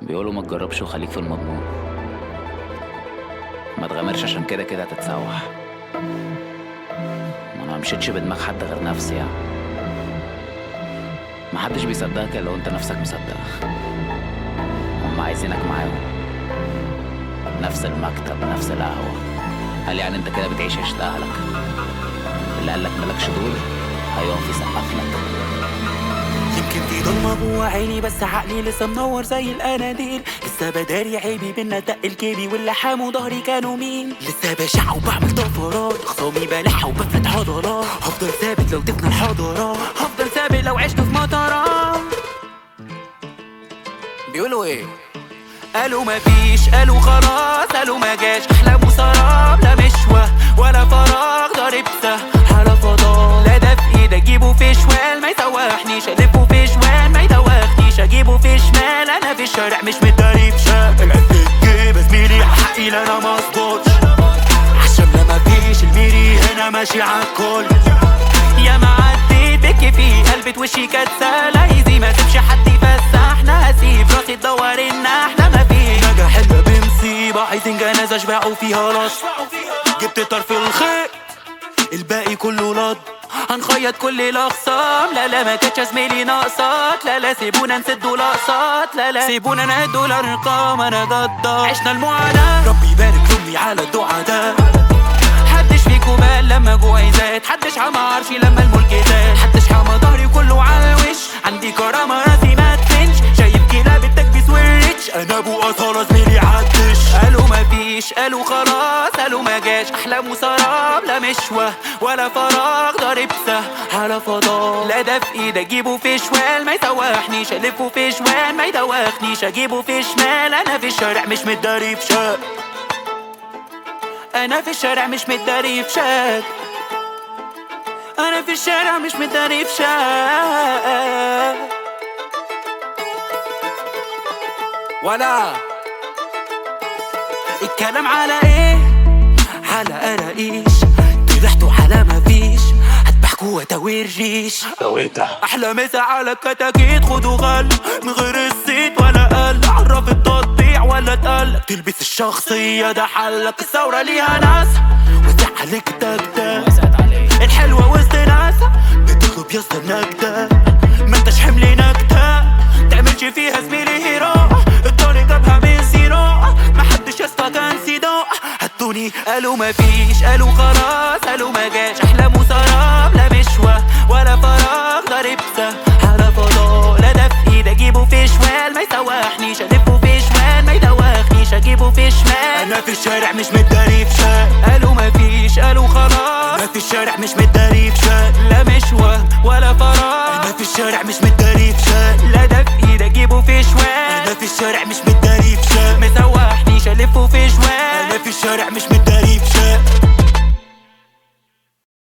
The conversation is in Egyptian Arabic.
بيقولوا ما تجربش وخليك في المضمون ما تغامرش عشان كده كده هتتسوح ما انا مشيتش بدماغ حد غير نفسي يعني محدش بيصدقك الا وانت نفسك مصدق هم عايزينك معاهم نفس المكتب نفس القهوة قال يعني انت كده بتعيش عيشة اهلك اللي قالك مالكش دور هيقف يسقف لك يمكن في ضلمة جوا عيني بس عقلي لسه منور زي الاناديل لسه بداري عيبي بينا دق الكيبي واللحام وضهري كانوا مين لسه بشع وبعمل طفرات خصامي بلح وبفلت عضلات هفضل ثابت لو تفنى الحضارات هفضل ثابت لو عشت في مطرة بيقولوا ايه قالوا مفيش قالوا خلاص قالوا ما جاش احلام وسراب لا مشوى ولا فراغ ضارب على فضاء لا ده في ايدي اجيبه في شوال ما يسوحنيش الفه في شوال ما يدوخنيش اجيبه في شمال انا في الشارع مش متداري في شاب العز الجيب زميلي حقي لا انا مظبوطش عشان لا مفيش الميري هنا ماشي عالكل يا ما عديت بك في قلبة وشي كانت سهلة ايزي ما سيبش حد يفسحنا هسيب راسي تدور ان احنا ما في نجاح الا بمصيبة عايزين جنازة اشبعوا فيها لص جبت طرف الخير الباقي كله لض هنخيط كل الاقسام لا لا ما كانتش زميلي ناقصات لا لا سيبونا نسدوا الاقساط لا لا سيبونا نهدوا الارقام انا جدار عشنا المعاناة ربي يبارك لامي على الدعاء ده حدش فيكو بال لما جوعي زاد حدش حمى عرشي لما الملك زاد حدش حمى ظهري كله على الوش عندي كرامة راسي ما تفنش شايف كلاب التكبيس والريتش انا ابو اصالة زميلي عدش قالوا مفيش قالوا خلاص قالوا ما جاش احلام وسراب لا مشوى ولا فراغ ضارب على فضاء لا ده في ايدي اجيبه في شوال ما يسوحنيش الفه في شوال ما يدوخنيش اجيبه في شمال انا في الشارع مش متداري في شاب انا في الشارع مش متداري في شاد انا في الشارع مش متداري في شاد ولا الكلام على ايه على قراقيش طلعتوا على مفيش هتبحكوا وتاوير ريش احلى مسا على الكتاكيت خدوا غل من غير الزيت ولا قل عرف التطبيع ولا تقل تلبس الشخصية ده حلك الثورة ليها ناس وزعلك تكتك وسعت عليك الحلوة وسط ناس بتطلب يا اسطى النكدة ما انتش حمل نكتة تعملش فيها زميلي هيرو الطريق جابها من سيرو ما حدش يا اسطى كان سيدو هتوني قالوا ما فيش قالوا خلاص قالوا ما جاش احلام وسراب لا مشوى ولا فراغ ضارب على فضاء لا ده في ايدي اجيبه في شوال ما يسوحنيش الفه في شمال ما يدوخنيش اجيبه في شمال انا في الشارع مش متداري في شال قالوا ما فيش قالوا خلاص انا في الشارع مش متداري في شال لا مشوى ولا فراغ انا في الشارع مش متداري في شال لا ده في ايدي اجيبه في شوال انا في الشارع مش متداري في شال مسوحنيش الفه في شوال انا في الشارع مش متداري في شال